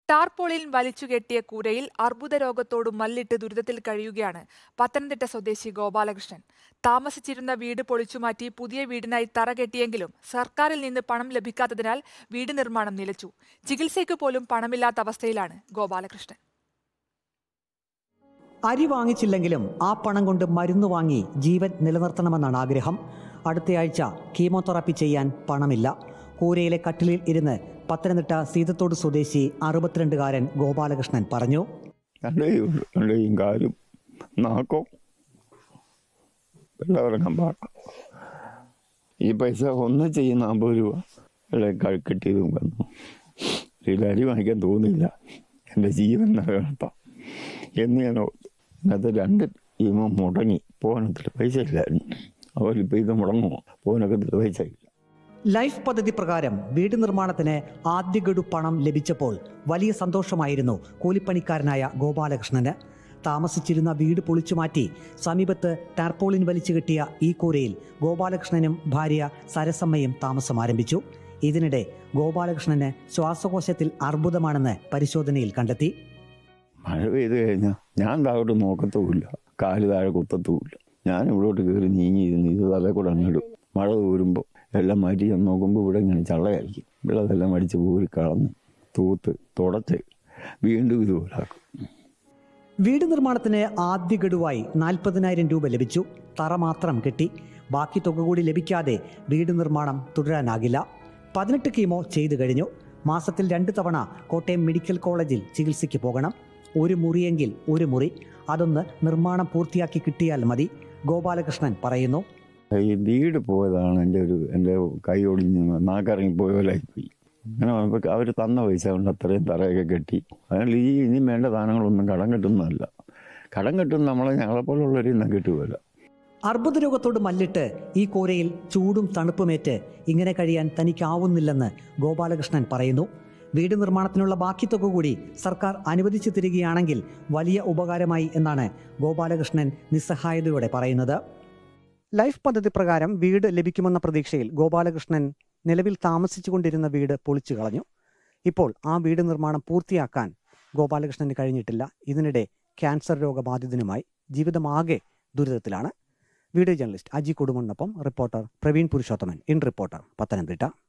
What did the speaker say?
Tarpaulin വലിച്ചുകെട്ടിയ കൂരയിൽ അർബുദ രോഗത്തോട് മല്ലിട്ട് ദുരിതത്തിൽ കഴിയുകയാണ് പത്തനംതിട്ട സ്വദേശി ഗോപാലകൃഷ്ണൻ താമസിച്ചിരുന്ന വീട് പൊളിച്ചുമാറ്റി പുതിയ വീടിനായി തറ കെട്ടിയെങ്കിലും സർക്കാരിൽ നിന്ന് പണം ലഭിക്കാത്തതിനാൽ വീട് നിർമ്മാണം നിലച്ചു ചികിത്സയ്ക്ക് പോലും പണമില്ലാത്ത അവസ്ഥയിലാണ് ഗോപാലകൃഷ്ണൻ അരി വാങ്ങിച്ചില്ലെങ്കിലും ആ പണം കൊണ്ട് മരുന്ന് വാങ്ങി ജീവൻ നിലനിർത്തണമെന്നാണ് ആഗ്രഹം അടുത്തയാഴ്ച കീമോതെറാപ്പി ചെയ്യാൻ പണമില്ല കൂരയിലെ കട്ടിലിൽ ഇരുന്ന് പത്തനംതിട്ട സീതത്തോട് സ്വദേശി അറുപത്തിരണ്ടുകാരൻ ഗോപാലകൃഷ്ണൻ പറഞ്ഞു രണ്ടേയും രണ്ടേയും കാലും നാക്കോ എല്ലാം ഇറങ്ങാൻ പാടാം ഈ പൈസ ഒന്ന് ചെയ്യുന്ന അമ്പത് രൂപ എല്ലാം കിട്ടിയതും വന്നു ഇതിൽ അരി വാങ്ങിക്കാൻ തോന്നിയില്ല എൻ്റെ ജീവൻ നിലനിർത്താം എന്ന് ഞാൻ ഓർത്തു. ഇന്നത്തെ രണ്ട് ടീമും മുടങ്ങി പോകാനൊത്തിരി പൈസ ഇല്ലായിരുന്നു അവരിപ്പോൾ ഇത് മുടങ്ങുമോ പോകാനൊക്കെ ഒത്തിരി പൈസ ഇല്ല ലൈഫ് പദ്ധതി പ്രകാരം വീട് നിർമ്മാണത്തിന് ആദ്യ ഗഡു പണം ലഭിച്ചപ്പോൾ വലിയ സന്തോഷമായിരുന്നു കൂലിപ്പണിക്കാരനായ ഗോപാലകൃഷ്ണന് താമസിച്ചിരുന്ന വീട് പൊളിച്ചു മാറ്റി സമീപത്ത് ടാർപോളിൻ വലിച്ചു കെട്ടിയ ഈ കൂരയിൽ ഗോപാലകൃഷ്ണനും ഭാര്യ സരസമ്മയും താമസം ആരംഭിച്ചു ഇതിനിടെ ഗോപാലകൃഷ്ണന് ശ്വാസകോശത്തിൽ അർബുദമാണെന്ന് പരിശോധനയിൽ കണ്ടെത്തി മഴ പെയ്ത് കഴിഞ്ഞാൽ ഞാൻ താഴോട്ട് നോക്കത്തുമില്ല കാല് താഴെ കുത്തത്തുമില്ല ഞാൻ ഇവിടോട്ട് കയറി നീങ്ങിയിരുന്നു ഇത് തലേ കൂടെ അങ്ങിടും മഴ തൂരുമ്പോൾ എല്ലാം മാറ്റി ഞാൻ നോക്കുമ്പോൾ ഇവിടെ ഇങ്ങനെ ചള്ളയായിരിക്കും ഇവിടെ അതെല്ലാം അടിച്ച് പോയി കളഞ്ഞ് തൂത്ത് തുടച്ച് വീണ്ടും ഇതുപോലാക്കും വീട് നിർമ്മാണത്തിന് ആദ്യ ഗഡുവായി നാൽപ്പതിനായിരം രൂപ ലഭിച്ചു തറ മാത്രം കെട്ടി ബാക്കി തുക കൂടി ലഭിക്കാതെ വീട് നിർമ്മാണം തുടരാനാകില്ല പതിനെട്ട് കീമോ ചെയ്തു കഴിഞ്ഞു മാസത്തിൽ രണ്ട് തവണ കോട്ടയം മെഡിക്കൽ കോളേജിൽ ചികിത്സയ്ക്ക് പോകണം ഒരു മുറിയെങ്കിൽ ഒരു മുറി അതൊന്ന് നിർമ്മാണം പൂർത്തിയാക്കി കിട്ടിയാൽ മതി ഗോപാലകൃഷ്ണൻ പറയുന്നു ഈ വീട് പോയതാണ് എൻ്റെ ഒരു എൻ്റെ കൈ ഒടിഞ്ഞ് നാക്കിറങ്ങി പോയ പോലായിപ്പോയി അങ്ങനെ വന്നപ്പോൾ അവർ തന്ന പൈസ കൊണ്ട് അത്രയും തറയൊക്കെ കെട്ടി അതിനാൽ ഈ ഇനി വേണ്ട സാധനങ്ങളൊന്നും കടം കെട്ടുന്നതല്ല കടം കെട്ടുന്ന നമ്മളെ ഞങ്ങളെപ്പോലുള്ളവരിൽ നിന്ന് കിട്ടുമല്ല അർബുദ രോഗത്തോട് മല്ലിട്ട് ഈ കോരയിൽ ചൂടും തണുപ്പുമേറ്റ് ഇങ്ങനെ കഴിയാൻ തനിക്കാവുന്നില്ലെന്ന് ഗോപാലകൃഷ്ണൻ പറയുന്നു വീട് നിർമ്മാണത്തിനുള്ള ബാക്കി തുക കൂടി സർക്കാർ അനുവദിച്ചു തരികയാണെങ്കിൽ വലിയ ഉപകാരമായി എന്നാണ് ഗോപാലകൃഷ്ണൻ നിസ്സഹായതയോടെ പറയുന്നത് ലൈഫ് പദ്ധതി പ്രകാരം വീട് ലഭിക്കുമെന്ന പ്രതീക്ഷയിൽ ഗോപാലകൃഷ്ണൻ നിലവിൽ താമസിച്ചുകൊണ്ടിരുന്ന വീട് പൊളിച്ചു കളഞ്ഞു ഇപ്പോൾ ആ വീട് നിർമ്മാണം പൂർത്തിയാക്കാൻ ഗോപാലകൃഷ്ണന് കഴിഞ്ഞിട്ടില്ല ഇതിനിടെ ക്യാൻസർ രോഗബാധിതനുമായി ജീവിതമാകെ ദുരിതത്തിലാണ് വീഡിയോ ജേർണലിസ്റ്റ് അജി കൊടുമണ്ണൊപ്പം reporter Praveen Purushothaman in reporter Pathanamthitta